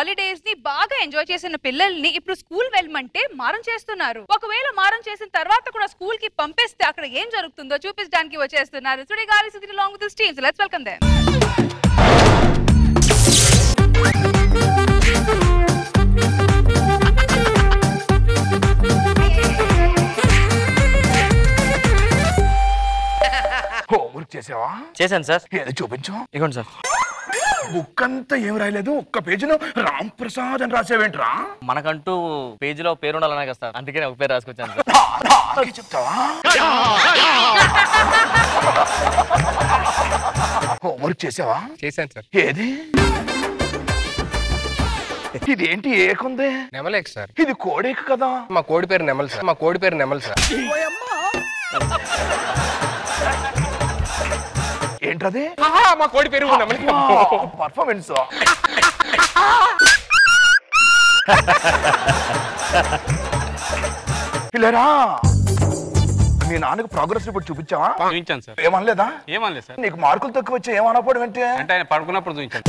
Holidays ని బాగా enjoy చేసిన పిల్లల్ని ఇప్పుడు స్కూల్ వెళ్ళమంటే మారం చేస్తున్నారు ఒకవేళ మారం చేసిన తర్వాత కూడా స్కూల్ కి పంపిస్తే అక్కడ ఏం జరుగుతుందో చూపించడానికి వచ్చేస్తున్నారు Sudigali Sudheer long with teams let's welcome them homework చేసావా చేశాను సార్ ఏది చూపించు ఇగోండి సార్ బుక్ అంతా ఏం రాయలేదు ఒక్క పేజీలో రామ్ ప్రసాద్ అని రాసేవేంట్రా మనకంటూ పేజీలో పేరు ఉండాలనే కదా సార్ అందుకే ఒక పేరు రాసుకొచ్చాను సార్ నాకే చెప్తావా హోంవర్క్ చేసావా చేశాను సార్ ఏది ఇదేంటి ఏకుంది నెమలేక్ సార్ ఇది కోడేక కదా మా కోడి పేరు నెమల్ సార్ మా కోడి పేరు నెమల్ సార్ ఏంటది ఆహా, మా కోడి పేరు నెమలి పర్ఫార్మెన్స్ పిల్లరా మీ నాన్నకు ప్రోగ్రెస్ రిపోర్ట్ చూపించావా చూపించాను సార్ ఏమనలేదా ఏమనలేదు సార్ నీకు మార్కులు తక్కువ వచ్చి ఏమనపోవడం ఏంటి అంటే ఆయన పడుకున్నప్పుడు చూపించాను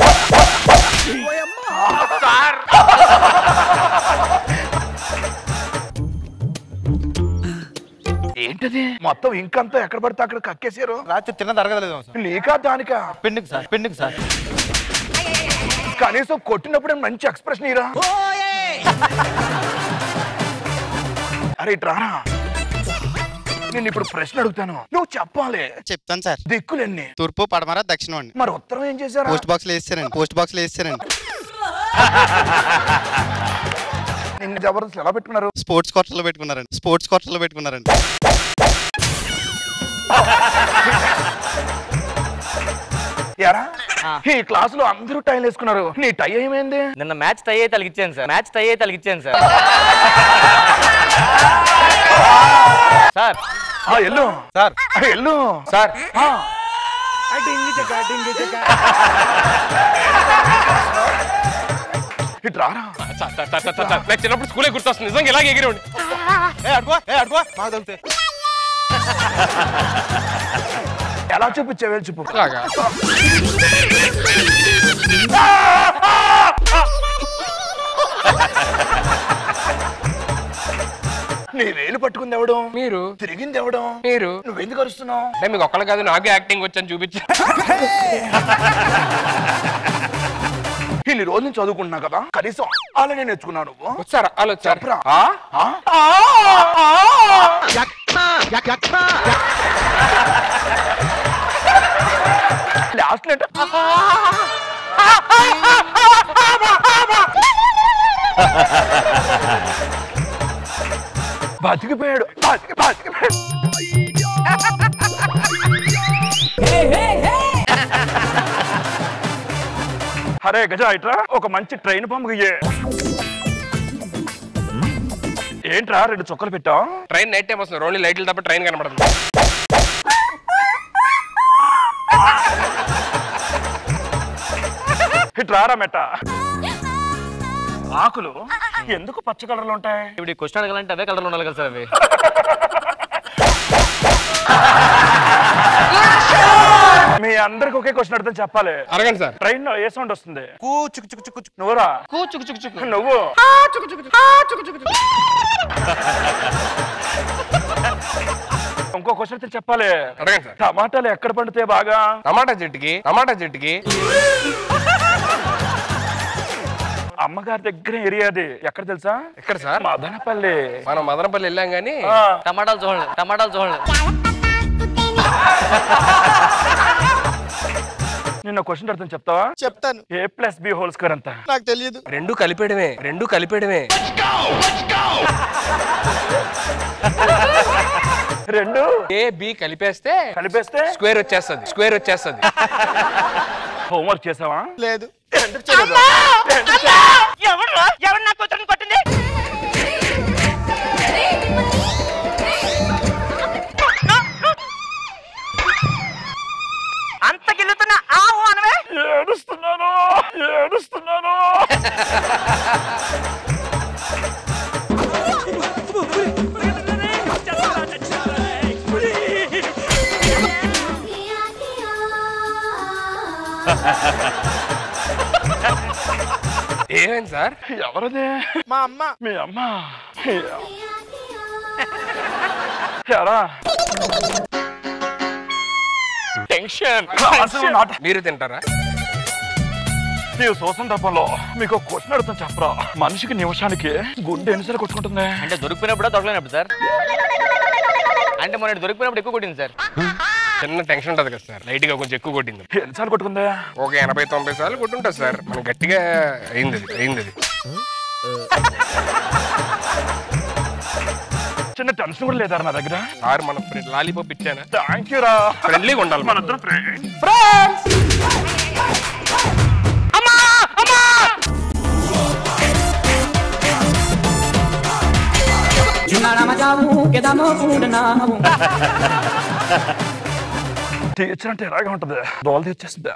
ఏంటది మొత్తం ఇంకంతా ఎక్కడ పడితే అక్కడ కక్కేశారు రాత్రి తిన్న తరగలేదు సార్ నీకా దానికా పిండికి సార్ పిండికి సార్ కనీసం కొట్టినప్పుడే మంచి ఎక్స్ప్రెషన్ ఇరా అరే ఇటు రారా నేను ఇప్పుడు ప్రశ్న అడుగుతాను నువ్వు చెప్పాలి చెప్తాను సార్ దిక్కులెన్ని తూర్పు పడమర దక్షిణం అండి మరి ఉత్తరం ఏం చేశారా పోస్ట్ బాక్స్ లో వేస్తారండి పోస్ట్ బాక్స్ లో వేస్తారండి నిన్ను జబర్దస్త్ ఎలా పెట్టుకున్నారు స్పోర్ట్స్ క్వార్టర్లో పెట్టుకున్నారండి స్పోర్ట్స్ క్వార్టర్లో పెట్టుకున్నారండి యారా ఈ క్లాస్ లో అందరూ టైం వేసుకున్నారు నీ టై ఏమైంది నిన్న మ్యాచ్ టై అయితే అలాగ ఇచ్చాను సార్ మ్యాచ్ టై అయితే అలాగ ఇచ్చాను సార్ సార్ ఆ ఎల్లు సార్ ఆ, ఎల్లు సార్ ఆ. ఆ, డింగి చెక్క, డింగి చెక్క. ఇటు రారా sir, sir, sir, sir, sir, నాకు చిన్నప్పుడు స్కూలే గుర్తొస్తుంది నిజంగా ఇలాగే ఎగిరేవాడి ఏ అడుకో ఏ అడుకో మాకు తగ్గుతాయి ఎలా చూపించావు చెప్పు అలాగా నీ వేలు పట్టుకుంది ఎవడం మీరు తిరిగింది ఎవడం మీరు నువ్వెందుకు అరుస్తున్నావు అంటే మీకు ఒక్కళ్ళు కాదు నాకు యాక్టింగ్ వచ్చని చూపించా ఇన్ని రోజులు నుంచి చదువుకుంటున్నా కదా కనీసం అలానే నేర్చుకున్నావు నువ్వు వచ్చారా వాళ్ళు వచ్చారు చెప్పరా. ఆ? ఆ? లాస్ట్ లేట బతికిపోయాడు బతికి బతికిపోయాడు అరే గజ ఇట్రా ఒక మంచి ట్రైన్ పంపగయ్యే ఏంట్రా రెండు చుక్కలు పెట్టావు ట్రైన్ నైట్ టైం వస్తుంది ఓన్లీ లైట్లు తప్ప ట్రైన్ కనబడదు ఇటు రారా మెట్ట ఆకులు ఎందుకు పచ్చ కలర్లు ఉంటాయి ఇప్పుడు ఈ క్వశ్చన్ అడగాలంటే అవే కలర్లు ఉండాలి కదా సార్ అవి మీ అందరికి ఒకే క్వశ్చన్ అర్థం చెప్పాలి అడగండి సార్ ట్రైన్ లో ఏ సౌండ్ వస్తుంది కూ చుక్ చుక్ చుక్ చుక్ నువ్వురా చుక్కు చుక్కు చుక్కు నువ్వు ఇంకో క్వశ్చన్ అయితే చెప్పాలి అడగండి సార్ టమాటాలు ఎక్కడ పండుతాయి బాగా టమాటా చెట్టుకి టమాటా చెట్టుకి అమ్మగారి దగ్గర ఏరియా అది ఎక్కడ తెలుసా ఎక్కడ సార్ మదనపల్లి మనం మదనపల్లి వెళ్ళాం కానీ ఆ, టమాటాలు చూడండి టమాటాలు చూడండి నిన్న క్వశ్చన్ అర్థం చెప్తావా చెప్తాను A plus B whole square అంత నాకు తెలియదు రెండు కలిపేయడమే రెండు కలిపేయడమే రెండు ఏ బి కలిపేస్తే కలిపేస్తే స్క్వేర్ వచ్చేస్తుంది స్క్వేర్ వచ్చేస్తుంది హోంవర్క్ చేసావా లేదు ఎందుకు చేయలేదు? ఎందుకు అంత గిల్లుతున్నా ఆవు అనవే ఏడుస్తున్నాను ఏడుస్తున్నాను ఏమైంది సార్ ఎవరదే మా అమ్మ మీ అమ్మ ఎరా టెన్షన్ అసలు నాట- మీరు తింటారా నీవు చూసిన తప్పలో మీకు క్వశ్చన్ అడుగుతాను చెప్పరా మనిషికి నిమిషానికి గుండె ఎన్నిసార్లు కొట్టుకుంటుంది అంటే దొరికిపోయినప్పుడా దొరకలేనప్పుడు సార్ అంటే మొన్న దొరికిపోయినప్పుడు ఎక్కువ కొట్టింది సార్ చిన్న టెన్షన్ ఉంటుంది కదా సార్ లైట్ గా కొంచెం ఎక్కువ కొట్టింది ఎన్నిసార్లు కొట్టుకుందా ఒక ఎనభై తొంభై సార్లు కొట్టుంటుంది సార్ మనం గట్టిగా అయింది అది అయింది అది చిన్న టెన్షన్ కూడా లేదా నా దగ్గర సార్ మన ఫ్రెండ్ లాలీపాప్ ఇచ్చానా థ్యాంక్ యూ రా ఫ్రెండ్లీగా ఉండాలి మన మనం. ఇద్దరం ఫ్రెండ్స్ టీచర్ అంటే ఎలాగే ఉంటది దోల తీర్చేస్తుంది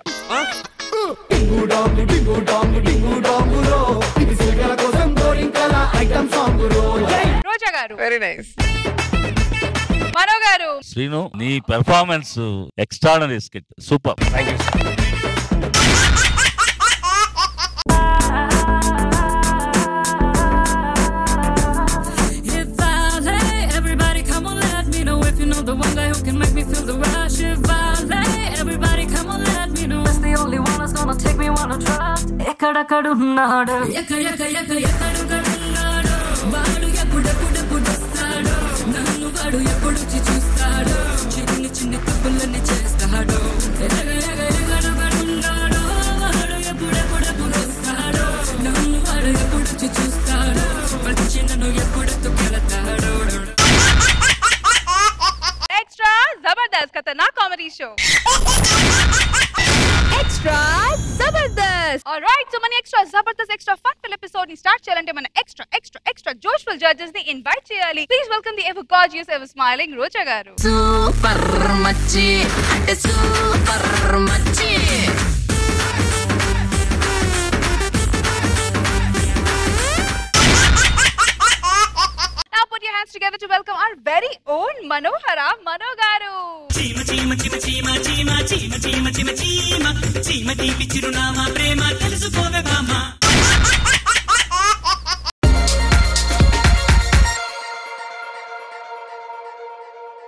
రోజా గారు వెరీ నైస్ మనో గారు శ్రీను నీ performance extraordinary skit super thank you sir If Valley, everybody come on, let me know if you know the one guy who can make me feel the rush. If Valley, everybody come on, let me know. It's the only one that's gonna take me wanna trust. ఎక్కడెక్కడున్నాడు ఎక్క ఎక్క ఎక్క ఎక్కడున్నాడు వాడు ఎప్పుడెప్పుడెప్పుడు వస్తాడు నన్ను వాడు ఎప్పుడొచ్చి చూస్తాడు చిన్ని చిన్ని తప్పులన్నీ చేస్తాడు ఎగ ఎగ ఎక్కడెక్కడున్నాడు వాడు ఎప్పుడెప్పుడెప్పుడు వస్తాడు నన్ను వాడు ఎప్పుడొచ్చి చూస్తాడు వచ్చి నన్ను ఎప్పుడెత్తుకెళతాడు extra Jabardasth Khatarnak comedy show extra Jabardasth alright so మన extra Jabardasth extra fun fill episode ని స్టార్ట్ చేయాలంటే మన ఎక్స్ట్రా ఎక్స్ట్రా ఎక్స్ట్రా జోష్ఫుల్ జడ్జెస్ ని ఇన్వైట్ చేయాలి please welcome the ever gorgeous ever smiling Roja గారు సూపర్ మచ్చి అంటే సూపర్ మచ్చి Now put your hands together to welcome our very own Manohara Mano garu. చీమ చీమ చీమ చీమ చీమ చీమ చీమ చీమ చీమ చీమ తీపి చిరునామా ప్రేమ తెలుసుకోవే బామ్మ